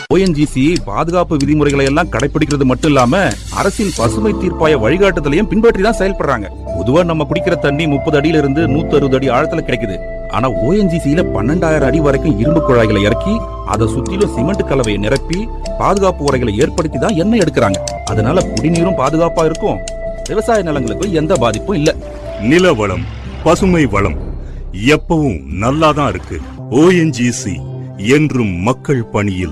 ONGC பாதுகாப்பு விதிமுறைகளை எல்லாம் கடைபிடிக்கிறது மட்டும் இல்லாம அரசின் பசுமை தீர்ப்பாய வழிகாட்டுதலையும் பின்பற்றி தான் செயல்படுறாங்க பொதுவா நம்ம குடிக்கிற தண்ணி முப்பது அடியில இருந்து நூத்தி அறுபது அடி ஆழத்துல கிடைக்குது ஆனா ஓஎன்ஜிசியில பன்னெண்டாயிரம் அடி வரைக்கும் இரும்பு குழாய்களை இறக்கி அதை சுத்திலும் சிமெண்ட் கலவையை நிரப்பி பாதுகாப்பு உரைகளை ஏற்படுத்தி தான் எண்ணெய் எடுக்கிறாங்க அதனால குடிநீரும் பாதுகாப்பா இருக்கும் விவசாய நிலங்களுக்கும் எந்த பாதிப்பும் இல்ல நில வளம் பசுமை வளம் எப்பவும் நல்லாதான் இருக்கு ஓஎன்ஜிசி என்றும் மக்கள் பணியில்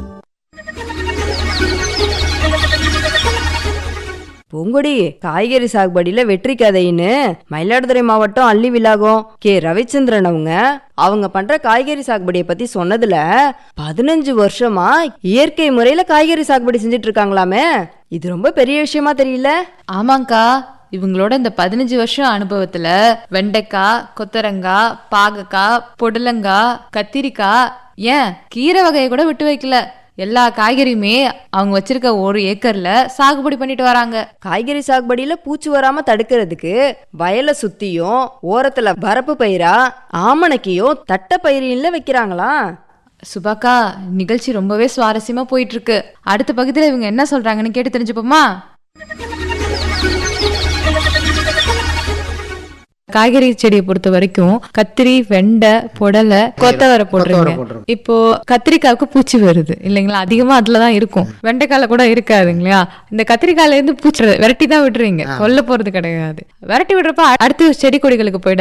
பூங்கொடி காய்கறி சாகுபடியில வெற்றி கதைன்னு மயிலாடுதுறை மாவட்டம் அள்ளி விலாகம் கே ரவிச்சந்திரன் அவங்க அவங்க பண்ற காய்கறி சாகுபடியை பத்தி சொன்னதுல பதினஞ்சு வருஷமா இயற்கை முறையில காய்கறி சாகுபடி செஞ்சுட்டு இருக்காங்களாமே இது ரொம்ப பெரிய விஷயமா தெரியல ஆமாங்க்கா இவங்களோட இந்த பதினஞ்சு வருஷம் அனுபவத்துல வெண்டைக்காய் கொத்தரங்காய் பாகக்காய் பொடலங்காய் கத்திரிக்காய் ஏன் கீரை வகையை கூட விட்டு வைக்கல எல்லா காய்கறியுமே அவங்க வச்சிருக்க ஒரு ஏக்கர்ல சாகுபடி பண்ணிட்டு வராங்க காய்கறி சாகுபடியில பூச்சி வராம தடுக்கிறதுக்கு வயலை சுத்தியும் ஓரத்துல வரப்பு பயிரா ஆமணக்கையும் தட்ட பயிரில வைக்கிறாங்களா சுபாக்கா நிகழ்ச்சி ரொம்பவே சுவாரஸ்யமா போயிட்டு இருக்கு அடுத்த பகுதியில் இவங்க என்ன சொல்றாங்கன்னு கேட்டு தெரிஞ்சுப்போமா காய்கறி செடியை பொறுத்த வரைக்கும் கத்திரி வெண்டை புடலை கொத்தவரை போடுறீங்க இப்போ கத்திரிக்காவுக்கு பூச்சி வருது இல்லைங்களா அதிகமா அதுலதான் இருக்கும் வெண்டைக்கால கூட இருக்காதுங்களா இந்த கத்திரிக்காயில இருந்து பூச்சி விரட்டி தான் விடுறீங்க கொல்ல போறது கிடையாது விரட்டி விடுறப்ப அடுத்த செடி கொடிகளுக்கு போயிட